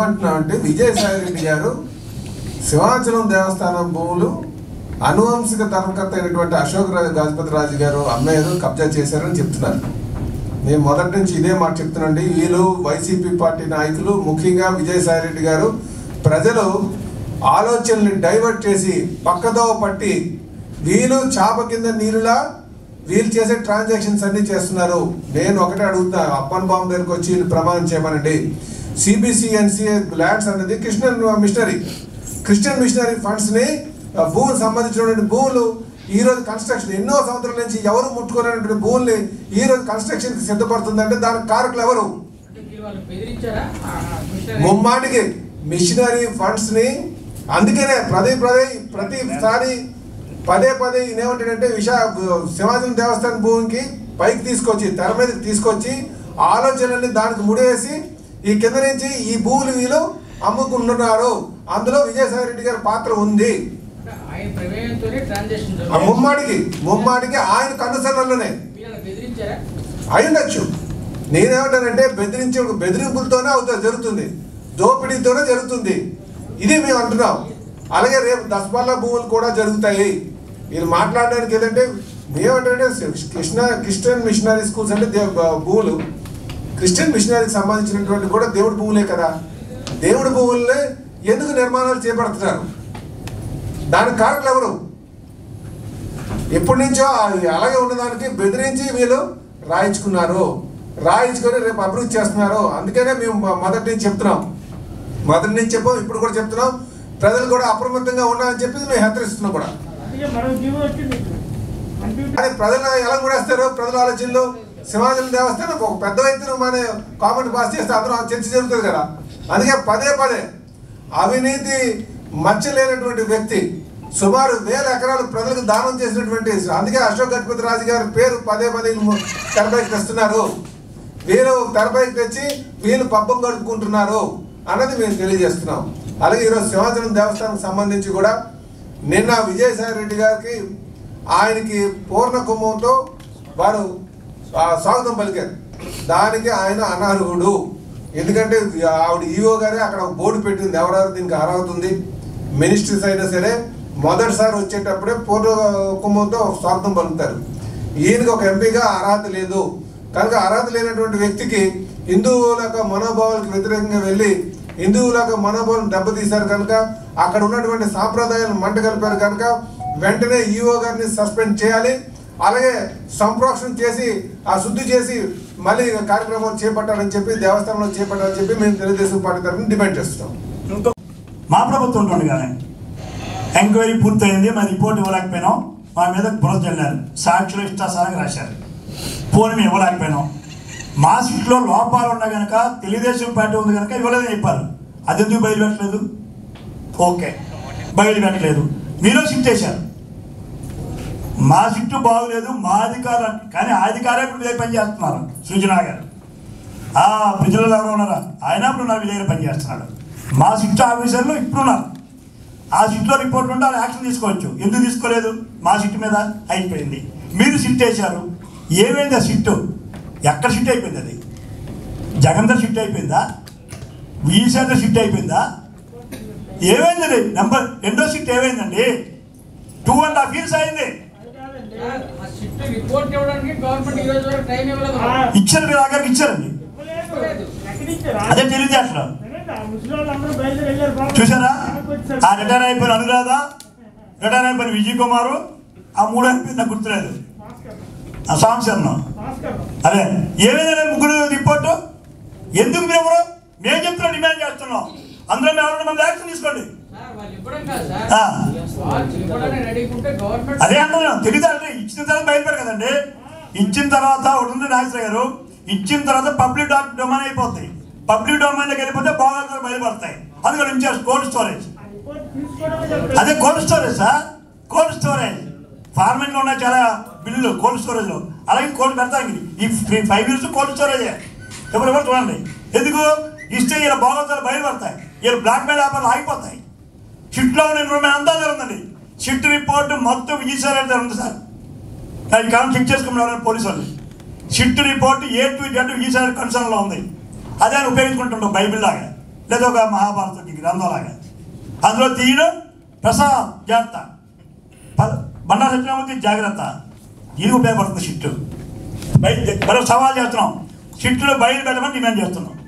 ఏమంటున్నామంటే విజయసాయి రెడ్డి గారు సింహాచలం దేవస్థానం భూములు అనువంశిక ధర్మకర్త అయినటువంటి అశోక్ రాజు గజపతి రాజు గారు అమ్మాయి కబ్జా చేశారని చెప్తున్నారు నేను మొదటి నుంచి ఇదే మాట చెప్తున్నాండి వీళ్ళు వైసీపీ పార్టీ నాయకులు ముఖ్యంగా విజయసాయి రెడ్డి గారు ప్రజలు ఆలోచనల్ని డైవర్ట్ చేసి పక్కదో పట్టి వీళ్ళు చాప కింద నీరులా వీళ్ళు చేసే ట్రాన్సాక్షన్స్ అన్ని చేస్తున్నారు నేను ఒకటే అడుగుతున్నా అప్పన్ బాంబు దగ్గరికి వచ్చి వీళ్ళు ప్రమాణం చేయమనండి సిబిసిఎన్సిఏ ల్యాండ్స్ అనేది క్రిస్టియన్ మిషనరీ క్రిస్టియన్ మిషనరీ ఫండ్స్ని భూములు సంబంధించినటువంటి భూములు ఈ రోజు కన్స్ట్రక్షన్ ఎన్నో సంవత్సరాల నుంచి ఎవరు ముట్టుకునేటువంటి భూముల్ని ఈ రోజు కన్స్ట్రక్షన్ కి సిద్ధపడుతుందంటే దానికి కారకులు ఎవరు అంటే వీళ్ళు వాళ్ళు బెదిరించారా ఆ, మిషనరీ- ముమ్మాటికి మిషనరీ ఫండ్స్ ని అందుకనే ప్రతి ప్రతి ప్రతిసారి పదే పదే ఈయన ఏమంటాడంటే విశా సింహాచలం దేవస్థానం భూమికి పైకి తీసుకొచ్చి తెర మీదకి తీసుకొచ్చి ఆలోచనల్ని దానికి ముడివేసి ఈ కింద నుంచి ఈ భూములు వీళ్ళు అమ్ముకుంటున్నారు అందులో విజయసాయి రెడ్డి గారి పాత్ర ఉంది అంటే ఆయన ప్రమేయంతోనే ట్రాన్సాక్షన్ ఆ జరుగుతుంది. ముమ్మాటికి ముమ్మాటికి ఆయన కనుసరణలోనే వీళ్ళని బెదిరించారా అయ్యుండొచ్చు నేనేమంటానంటే బెదిరించే బెదిరింపులతోనే అవుతుంది జరుగుతుంది దోపిడీతోనే జరుగుతుంది ఇది మేము అంటున్నాం అలాగే రేపు దసపల్ల భూములు కూడా జరుగుతాయి ఇది మాట్లాడడానికి ఏంటంటే మేమంటే కృష్ణ క్రిస్టియన్ మిషనరీ స్కూల్స్ అంటే దే- భూములు క్రిస్టియన్ మిషనరీకి సంబంధించినటువంటి కూడా దేవుడి భూములే కదా దేవుడి భూములనే ఎందుకు నిర్మాణాలు చేపడుతున్నారు దానికి కారకులు ఎవరు ఎప్పటి నుంచో అది అలాగే ఉన్నదానికి బెదిరించి వీళ్ళు రాయించుకున్నారు రాయించుకొని రేపు అభివృద్ధి చేస్తున్నారు అందుకనే మేము మొ- మొదటి నుంచి చెప్తున్నాం మొదటి నుంచి చెప్పాం ఇప్పుడు కూడా చెప్తున్నాం ప్రజలు కూడా అప్రమత్తంగా ఉండాలని చెప్పి మేము హెచ్చరిస్తున్నాం కూడా అందుకే మనం జీవో వచ్చింది కంప్యూటర్ కానీ ప్రజలు ఎలా కూడేస్తారు ప్రజల ఆలోచనలు సింహాచలం దేవస్థానం ఒక పెద్ద వ్యక్తిని మన కామెంట్ పాస్ చేస్తే అందరూ ఆ చర్చ జరుగుతుంది కదా అందుకే పదే పదే అవినీతి మచ్చ లేనటువంటి వ్యక్తి సుమారు వేల ఎకరాలు ప్రజలకు దానం చేసినటువంటి అందుకే అశోక్ గజపతి రాజు గారి పేరు పదే పదే ము- తెరపైకి తెస్తున్నారు వీళ్ళు తెరపైకి తెచ్చి వీళ్ళు పబ్బం గడుపుకుంటున్నారు అన్నది మేము తెలియజేస్తున్నాం అలాగే ఈరోజు సింహాచలం దేవస్థానం సంబంధించి కూడా నిన్న విజయసాయి రెడ్డి గారికి ఆయనకి పూర్ణ కుంభంతో వారు ఆ, స్వాగతం పలికారు దానికి ఆయన అనర్హుడు ఎందుకంటే ఆవిడ ఈఓ గారే అక్కడ ఒక బోర్డు పెట్టింది ఎవరెవరు దీనికి అర్హత ఉంది మినిస్ట్రీస్ అయినా సరే మొదటిసారి వచ్చేటప్పుడే పూర్ణ కుంభంతో ఒక స్వాగతం పలుకుతారు ఈయనకి ఒక ఎంపీగా అర్హత లేదు కనుక అర్హత లేనటువంటి వ్యక్తికి హిందువుల యొక్క మనోభావాలకు వ్యతిరేకంగా వెళ్ళి హిందువుల యొక్క మనోభావాలను దెబ్బతీశారు కనుక అక్కడ ఉన్నటువంటి సాంప్రదాయాలను మంట కలిపారు కనుక వెంటనే ఈఓ గారిని సస్పెండ్ చేయాలి అలాగే సంప్రోక్షణ చేసి ఆ శుద్ధి చేసి మళ్ళీ కార్యక్రమాలు చేపట్టాలని చెప్పి దేవస్థానంలో చేపట్టాలని చెప్పి మేము తెలుగుదేశం పార్టీ తరఫున డిమాండ్ చేస్తున్నాం మా ప్రభుత్వం ఉండగానే ఎంక్వైరీ పూర్తయింది మా రిపోర్ట్ ఇవ్వలేకపోయినాం మా మీద బురద చల్లారు సాక్షులు ఇష్టాసారంగా రాశారు పోనీ మేము ఇవ్వలేకపోయినాం మా సీట్లో లోపాలు ఉన్న కనుక తెలుగుదేశం పార్టీ ఉంది కనుక ఇవ్వలేదని చెప్పారు అది ఎందుకు బయలు పెట్టలేదు ఓకే బయలు పెట్టలేదు మీలో షిఫ్ట్ చేశారు మా సిట్టు బాగులేదు మా అధికారం కానీ ఆ అధికారే ఇప్పుడు విజయ్ పని చేస్తున్నారు సృజనా గారు ఆ ప్రజలలో ఎవరు ఉన్నారా ఆయన ఇప్పుడు ఉన్నారు విజయ్ పని చేస్తున్నాడు మా సిట్టు ఆఫీసర్లు ఇప్పుడున్నారు ఆ సిట్లో రిపోర్ట్ ఉంటే వాళ్ళు యాక్షన్ తీసుకోవచ్చు ఎందుకు తీసుకోలేదు మా సిట్టు మీద అయిపోయింది మీరు సిట్ వేశారు ఏమైంది ఆ సిట్టు ఎక్కడ సిట్ అయిపోయింది అది జగందర్ సిట్ అయిపోయిందా వీసేంద్ర సిట్ అయిపోయిందా ఏమైంది అది నెంబర్ రెండో సిట్ ఏమైందండి టూ అండ్ హాఫ్ ఇయర్స్ అయింది అది కాదండి సార్, ఆ షిఫ్ట్ రిపోర్ట్ ఇవ్వడానికి గవర్నమెంట్ ఈ రోజు వరకు టైం ఇవ్వలేదు ఆ. ఇచ్చారు మీరు ఆఖరికి ఇచ్చారండి ఇవ్వలేదు ఎక్కడిచ్చారా అదే తెలియజేస్తారు వినండి, ఆ ముసలి వాళ్ళందరూ బయలుదేరి వెళ్ళారు బాబు. చూసారా వెనక్కి వచ్చారు. ఆ రిటైర్ అయిపోయిన అనురాధ రిటైర్ అయిపోయిన విజయ్ కుమారు ఆ మూడు అయిపోయింది నాకు గుర్తులేదు భాస్కర్ ఆ సాంశరణం భాస్కర్ అదే ఏమైందండి ముగ్గురు రిపోర్టు ఎందుకు మేము మేము చెప్తున్నాం డిమాండ్ చేస్తున్నాం అందులో మేము ఎవరైనా మంది యాక్షన్ తీసుకోండి సార్ వాళ్ళు ఇవ్వడం కాదు సార్ ఆ. వాళ్ళు ఇవ్వడానికి రెడీకుంటే గవర్నమెంట్ అదే అంటున్నాం తెలియదు ఇచ్చిన తర్వాత బయలుపేరు కదండి ఇచ్చిన తర్వాత ఒకటి ఉంది నాగేశ్వర గారు ఇచ్చిన తర్వాత పబ్లిక్ డొమైన్ అయిపోతాయి పబ్లిక్ డొమైన్లోకి వెళ్ళిపోతే బాగా బయలుపడతాయి అందుకని ఉంచారు కోల్డ్ స్టోరేజ్ ఆ రిపోర్ట్ తీసుకోవడమే చెప్పలేదు. అదే cold storage sir cold storage farming లో ఉన్నాయి చాలా బిల్లులు కోల్డ్ స్టోరేజ్ లో అలాగే కోల్డ్ పెడతాను ఈ ఫైవ్ ఇయర్స్ కోల్డ్ స్టోరేజ్ ఎవరు ఎవరు చూడండి ఎందుకు ఇస్తే ఇలా బాగోతాలు బయలుపడతాయి ఇలా బ్లాక్ మెయిల్ వ్యాపారాలు ఆగిపోతాయి షిఫ్ట్లో ఉన్న ఇన్ఫర్మేషన్ అంతా జరుగుతుంది షిఫ్ట్ రిపోర్ట్ మొత్తం విజయసాయి రెడ్డి దగ్గర ఉంది సార్ అది కాలం చెక్ చేసుకున్నారు పోలీసు వాళ్ళు shift report A to Z Vijayasai కన్సర్న్లో ఉంది అదే ఆయన ఉపయోగించుకుంటుంటాం బైబిల్ లాగా లేదా ఒక మహాభారత గ్రంథంలాగా అందులో తీయడం ప్రసాద్ జాగ్రత్త ప- బండా సత్యనామూర్తి జాగ్రత్త ఇది ఉపయోగపడుతుంది షిట్టు బయట మరో సవాల్ చేస్తున్నాం షిట్టులో బయట పెట్టమని డిమాండ్ చేస్తున్నాం